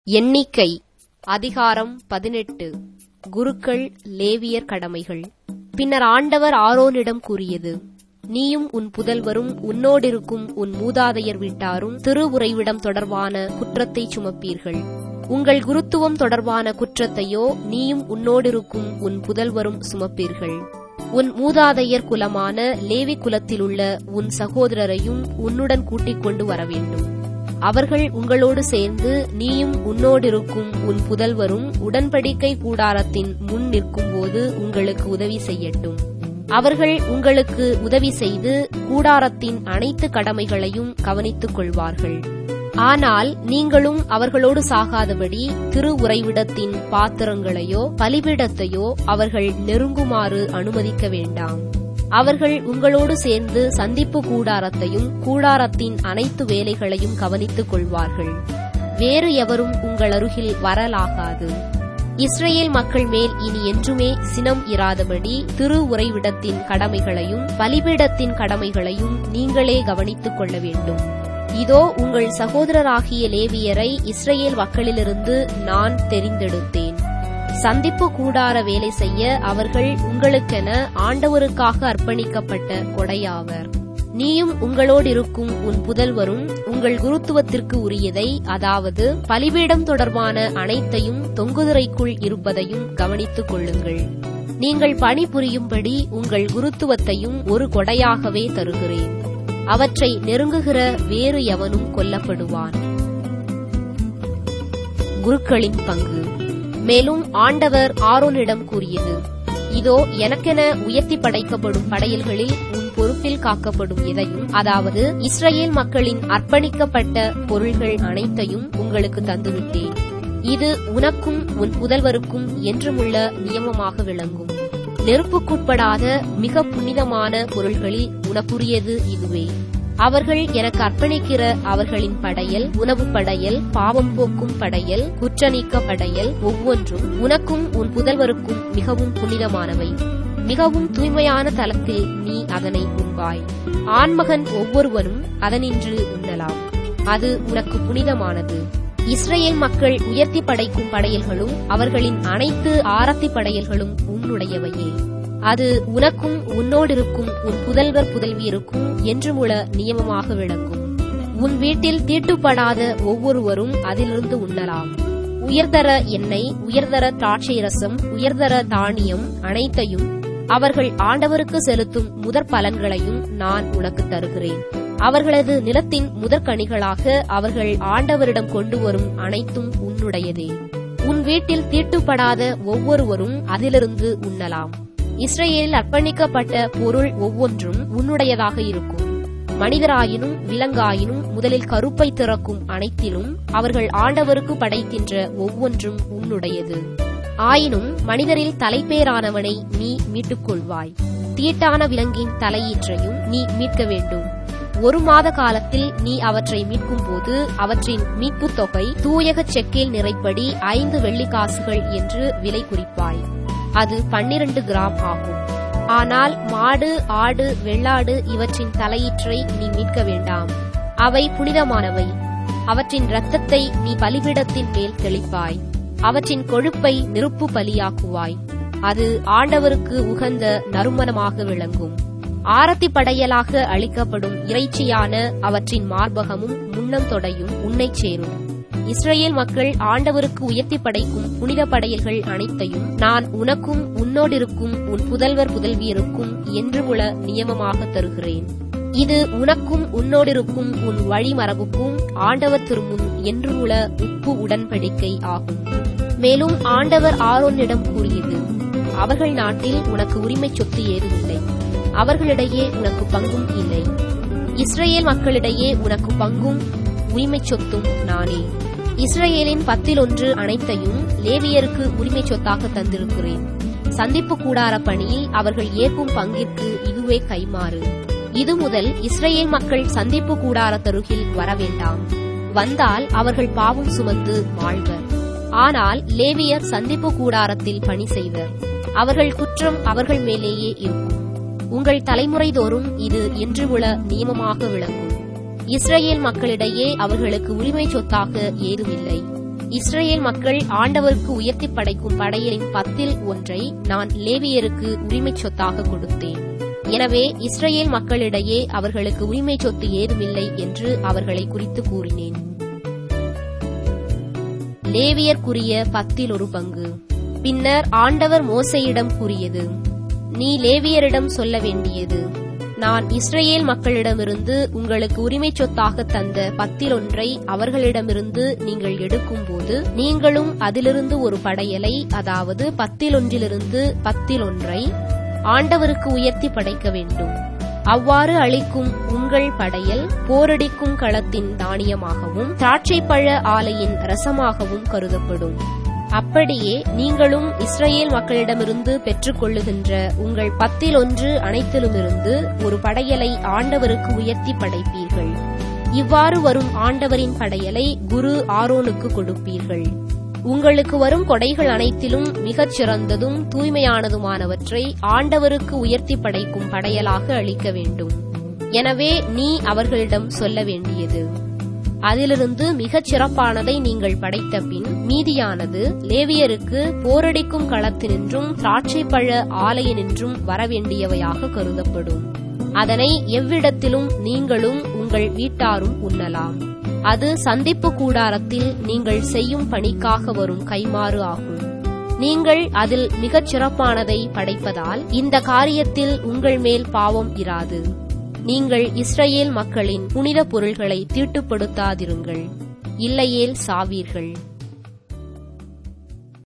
எண்ணிக்கை அதிகாரம் பதினெட்டு குருக்கள் லேவியர் கடமைகள் பின்னர் ஆண்டவர் ஆரோனிடம் கூறியது நீயும் உன் புதல்வரும் உன்னோடிருக்கும் உன் மூதாதையர் வீட்டாரும் திரு உறைவிடம் தொடர்பான குற்றத்தைச் சுமப்பீர்கள் உங்கள் குருத்துவம் தொடர்பான குற்றத்தையோ நீயும் உன்னோடிருக்கும் உன் புதல்வரும் சுமப்பீர்கள் உன் மூதாதையர் குலமான லேவி குலத்திலுள்ள உன் சகோதரரையும் உன்னுடன் கூட்டிக் கொண்டு வரவேண்டும் அவர்கள் உங்களோடு சேர்ந்து நீயும் உன்னோடிருக்கும் உன் புதல்வரும் உடன்படிக்கை கூடாரத்தின் முன் நிற்கும்போது உங்களுக்கு உதவி செய்யட்டும் அவர்கள் உங்களுக்கு உதவி செய்து கூடாரத்தின் அனைத்து கடமைகளையும் கவனித்துக் கொள்வார்கள் ஆனால் நீங்களும் அவர்களோடு சாகாதபடி திரு உறைவிடத்தின் பாத்திரங்களையோ பலிபீடத்தையோ அவர்கள் நெருங்குமாறு அனுமதிக்க வேண்டாம் அவர்கள் உங்களோடு சேர்ந்து சந்திப்பு கூடாரத்தையும் கூடாரத்தின் அனைத்து வேலைகளையும் கவனித்துக் கொள்வார்கள் வேறு எவரும் உங்கள் அருகில் வரலாகாது இஸ்ரேல் மக்கள் மேல் இனி என்றுமே சினம் இராதபடி திரு உறைவிடத்தின் கடமைகளையும் பலிபீடத்தின் கடமைகளையும் நீங்களே கவனித்துக் கொள்ள வேண்டும் இதோ உங்கள் சகோதரராகிய லேவியரை இஸ்ரேல் மக்களிலிருந்து நான் தெரிந்தெடுத்தேன் சந்திப்பு கூடார வேலை செய்ய அவர்கள் உங்களுக்கென ஆண்டவருக்காக அர்ப்பணிக்கப்பட்ட கொடையாவர் நீயும் உங்களோடிருக்கும் உன் புதல்வரும் உங்கள் குருத்துவத்திற்கு உரியதை அதாவது பலிபீடம் தொடர்பான அனைத்தையும் தொங்குதுறைக்குள் இருப்பதையும் கவனித்துக் கொள்ளுங்கள் நீங்கள் பணிபுரியும்படி உங்கள் குருத்துவத்தையும் ஒரு கொடையாகவே தருகிறேன் அவற்றை நெருங்குகிற வேறு எவனும் கொல்லப்படுவான் குருக்களின் பங்கு மேலும் ஆண்டவர் ஆரோனிடம் கூறியது இதோ எனக்கென உயர்த்தி படைக்கப்படும் படையல்களில் உன் பொறுப்பில் காக்கப்படும் எதையும் அதாவது இஸ்ரேல் மக்களின் அர்ப்பணிக்கப்பட்ட பொருள்கள் அனைத்தையும் உங்களுக்கு தந்துவிட்டேன் இது உனக்கும் உன் புதல்வருக்கும் என்றுமுள்ள நியமமாக விளங்கும் நெருப்புக்குட்படாத மிக புனிதமான பொருள்களில் உனக்குரியது இதுவே அவர்கள் எனக்கு அர்ப்பணிக்கிற அவர்களின் படையல் உணவு படையல் பாவம் போக்கும் படையல் குற்றநீக்க படையல் ஒவ்வொன்றும் உனக்கும் உன் புதல்வருக்கும் மிகவும் புனிதமானவை மிகவும் தூய்மையான தலத்தில் நீ அதனை உண்பாய் ஆண்மகன் ஒவ்வொருவனும் அதனின்று உண்ணலாம் அது உனக்கு புனிதமானது இஸ்ரேல் மக்கள் உயர்த்தி படைக்கும் படையல்களும் அவர்களின் அனைத்து ஆரத்தி படையல்களும் உன்னுடையவையே அது உனக்கும் உன்னோடிருக்கும் உன் புதல்வர் புதல்வியருக்கும் என்றுமுள்ள நியமமாக விளங்கும் உன் வீட்டில் தீட்டுப்படாத ஒவ்வொருவரும் அதிலிருந்து உண்ணலாம் உயர்தர எண்ணெய் உயர்தர திராட்சை ரசம் உயர்தர தானியம் அனைத்தையும் அவர்கள் ஆண்டவருக்கு செலுத்தும் முதற் பலன்களையும் நான் உனக்கு தருகிறேன் அவர்களது நிலத்தின் முதற்கனிகளாக அவர்கள் ஆண்டவரிடம் கொண்டு வரும் அனைத்தும் உன்னுடையதே உன் வீட்டில் தீட்டுப்படாத ஒவ்வொருவரும் அதிலிருந்து உண்ணலாம் இஸ்ரேலில் அர்ப்பணிக்கப்பட்ட பொருள் ஒவ்வொன்றும் உன்னுடையதாக இருக்கும் மனிதராயினும் விலங்காயினும் முதலில் கருப்பை திறக்கும் அனைத்திலும் அவர்கள் ஆண்டவருக்கு படைக்கின்ற ஒவ்வொன்றும் உன்னுடையது ஆயினும் மனிதரில் தலைப்பேரானவனை நீ மீட்டுக் கொள்வாய் தீட்டான விலங்கின் தலையீற்றையும் நீ மீட்க வேண்டும் ஒரு மாத காலத்தில் நீ அவற்றை மீட்கும் போது அவற்றின் மீட்புத் தொகை தூயக செக்கில் நிறைப்படி ஐந்து வெள்ளிக்காசுகள் என்று விலை குறிப்பாய் அது பன்னிரண்டு கிராம் ஆகும் ஆனால் மாடு ஆடு வெள்ளாடு இவற்றின் தலையீற்றை நீ மீட்க வேண்டாம் அவை புனிதமானவை அவற்றின் இரத்தத்தை நீ பலிபிடத்தின் மேல் தெளிப்பாய் அவற்றின் கொழுப்பை நெருப்பு பலியாக்குவாய் அது ஆண்டவருக்கு உகந்த நறுமணமாக விளங்கும் ஆரத்தி படையலாக அளிக்கப்படும் இறைச்சியான அவற்றின் மார்பகமும் முன்னம் தொடையும் உன்னை சேரும் இஸ்ரேல் மக்கள் ஆண்டவருக்கு உயர்த்தி படைக்கும் புனித படையல்கள் அனைத்தையும் நான் உனக்கும் உன்னோடிருக்கும் உன் புதல்வர் புதல்வியருக்கும் என்றுமுள்ள நியமமாக தருகிறேன் இது உனக்கும் உன்னோடிருக்கும் உன் வழிமரபுக்கும் ஆண்டவர் திருமுன் என்றுமுள்ள உப்பு உடன்படிக்கை ஆகும் மேலும் ஆண்டவர் ஆரோனிடம் கூறியது அவர்கள் நாட்டில் உனக்கு உரிமை சொத்து ஏதுமில்லை அவர்களிடையே உனக்கு பங்கும் இல்லை இஸ்ரேல் மக்களிடையே உனக்கு பங்கும் உரிமை சொத்தும் நானே இஸ்ரேலின் பத்தில் ஒன்று அனைத்தையும் லேவியருக்கு உரிமை சொத்தாக தந்திருக்கிறேன் சந்திப்பு கூடார பணியில் அவர்கள் ஏற்கும் பங்கிற்கு இதுவே கைமாறு இது முதல் இஸ்ரேல் மக்கள் சந்திப்பு கூடார தருகில் வரவேண்டாம் வந்தால் அவர்கள் பாவம் சுமந்து வாழ்வர் ஆனால் லேவியர் சந்திப்பு கூடாரத்தில் பணி செய்வர் அவர்கள் குற்றம் அவர்கள் மேலேயே இருக்கும் உங்கள் தலைமுறை தோறும் இது என்றுமுள்ள நியமமாக விளங்கும் இஸ்ரேல் மக்களிடையே அவர்களுக்கு உரிமை சொத்தாக ஏதுமில்லை இஸ்ரேல் மக்கள் ஆண்டவருக்கு உயர்த்தி படைக்கும் படையலின் பத்தில் ஒன்றை நான் லேவியருக்கு உரிமை சொத்தாக கொடுத்தேன் எனவே இஸ்ரேல் மக்களிடையே அவர்களுக்கு உரிமை சொத்து ஏதுமில்லை என்று அவர்களை குறித்து கூறினேன் லேவியர்க்குரிய பத்தில் ஒரு பங்கு பின்னர் ஆண்டவர் மோசையிடம் கூறியது நீ லேவியரிடம் சொல்ல வேண்டியது நான் இஸ்ரேல் மக்களிடமிருந்து உங்களுக்கு உரிமை சொத்தாக தந்த பத்தில் ஒன்றை அவர்களிடமிருந்து நீங்கள் எடுக்கும்போது நீங்களும் அதிலிருந்து ஒரு படையலை அதாவது பத்தில் ஒன்றிலிருந்து பத்தில் ஒன்றை ஆண்டவருக்கு உயர்த்தி படைக்க வேண்டும் அவ்வாறு அளிக்கும் உங்கள் படையல் போரடிக்கும் களத்தின் தானியமாகவும் திராட்சைப்பழ ஆலையின் ரசமாகவும் கருதப்படும் அப்படியே நீங்களும் இஸ்ரேல் மக்களிடமிருந்து பெற்றுக்கொள்ளுகின்ற உங்கள் பத்தில் ஒன்று அனைத்திலுமிருந்து ஒரு படையலை ஆண்டவருக்கு உயர்த்தி படைப்பீர்கள் இவ்வாறு வரும் ஆண்டவரின் படையலை குரு ஆரோனுக்கு கொடுப்பீர்கள் உங்களுக்கு வரும் கொடைகள் அனைத்திலும் மிகச் சிறந்ததும் தூய்மையானதுமானவற்றை ஆண்டவருக்கு உயர்த்தி படைக்கும் படையலாக அளிக்க வேண்டும் எனவே நீ அவர்களிடம் சொல்ல வேண்டியது அதிலிருந்து மிகச் சிறப்பானதை நீங்கள் படைத்த பின் மீதியானது லேவியருக்கு போரடிக்கும் களத்தினின்றும் திராட்சைப்பழ ஆலையினின்றும் வரவேண்டியவையாக கருதப்படும் அதனை எவ்விடத்திலும் நீங்களும் உங்கள் வீட்டாரும் உண்ணலாம் அது சந்திப்பு கூடாரத்தில் நீங்கள் செய்யும் பணிக்காக வரும் கைமாறு ஆகும் நீங்கள் அதில் மிகச் சிறப்பானதை படைப்பதால் இந்த காரியத்தில் உங்கள் மேல் பாவம் இராது நீங்கள் இஸ்ரேல் மக்களின் புனித பொருள்களை தீட்டுப்படுத்தாதிருங்கள் இல்லையேல் சாவீர்கள்